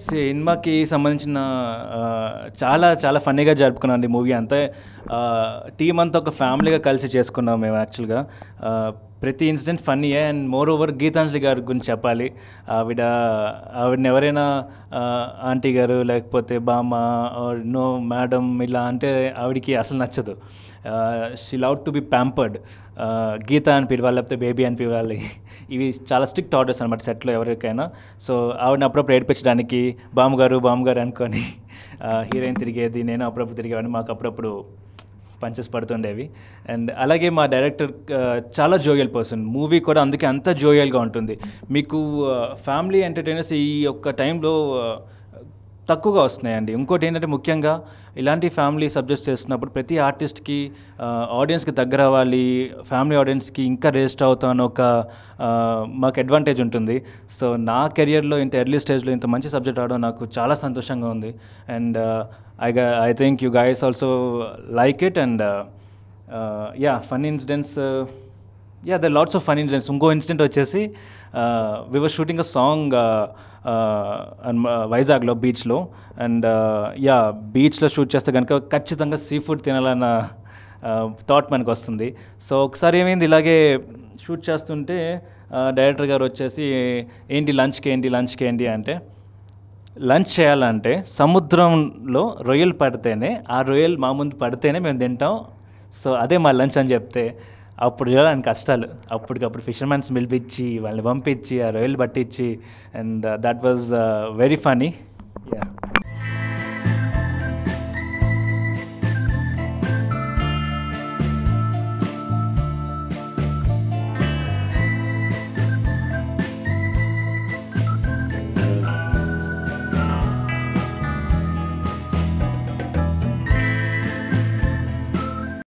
సినిమాకి సంబంధించిన ఆ, చాలా చాలా ఫన్నీగా జరుపుకున్నాం అండి మూవీ అంతా టీం అంతా ఒక ఫ్యామిలీగా కలిసి చేసుకున్నాం మేము యాక్చువల్గా ఆ, ప్రతి ఇన్సిడెంట్ ఫన్నీయే అండ్ మోర్ ఓవర్ గీతాంజలి గారి గురించి చెప్పాలి ఆవిడ ఆవిడని ఎవరైనా ఆ, ఆంటీ గారు లేకపోతే బామ్మ నో మేడం ఇలా అంటే ఆవిడకి అసలు నచ్చదు she love to be pampered Geeta అని పిలవాలి లేకపోతే బేబీ అని పిలవాలి ఇవి చాలా స్ట్రిక్ట్ ఆర్డర్స్ అనమాట సెట్లో ఎవరికైనా సో ఆవిడని అప్పుడప్పుడు ఏడిపించడానికి బామ్మగారు బామ్మగారు అనుకొని హీరోయిన్ తిరిగేది నేను అప్పుడప్పుడు తిరిగేవాడిని మాకు అప్పుడప్పుడు పంచెస్ పడుతుండేవి అండ్ అలాగే మా డైరెక్టర్ ఆ, చాలా జోయల్ పర్సన్ మూవీ కూడా అందుకే అంత జోయల్గా ఉంటుంది మీకు ఫ్యామిలీ ఎంటర్టైనర్స్ ఈ యొక్క టైంలో ఆ, తక్కువగా వస్తున్నాయండి ఇంకోటి ఏంటంటే ముఖ్యంగా ఇలాంటి ఫ్యామిలీ సబ్జెక్ట్స్ చేస్తున్నప్పుడు ప్రతి ఆర్టిస్ట్కి ఆడియన్స్కి దగ్గర అవ్వాలి ఫ్యామిలీ ఆడియన్స్కి ఇంకా రిజిస్టర్ అవుతాం అని ఒక ఆ, మాకు అడ్వాంటేజ్ ఉంటుంది సో నా కెరియర్లో ఇంత ఎర్లీ స్టేజ్లో ఇంత మంచి సబ్జెక్ట్ ఆడడం నాకు చాలా సంతోషంగా ఉంది and I I think you guys also like it and ya fun incidents ya the lots of fun incidents ఇంకో ఇన్సిడెంట్ వచ్చేసి we were shooting a song వైజాగ్లో బీచ్లో అండ్ యా బీచ్లో షూట్ చేస్తే కనుక ఖచ్చితంగా సీ ఫుడ్ తినాలన్న థాట్ మనకు వస్తుంది సో ఒకసారి ఏమైంది ఇలాగే షూట్ చేస్తుంటే డైరెక్టర్ గారు వచ్చేసి ఏంటి లంచ్కి ఏంటి లంచ్కి ఏంటి అంటే లంచ్ చేయాలంటే సముద్రంలో రొయ్యలు పడితేనే ఆ రొయ్యలు మా ముందు పడితేనే మేము తింటాం సో అదే మా లంచ్ అని చెప్తే అప్పుడు చూడాలని కష్టాలు అప్పటికప్పుడు ఫిషర్మెన్స్ పిలిపించి వాళ్ళని పంపించి ఆ రొయ్యలు పట్టించి and that was very funny yeah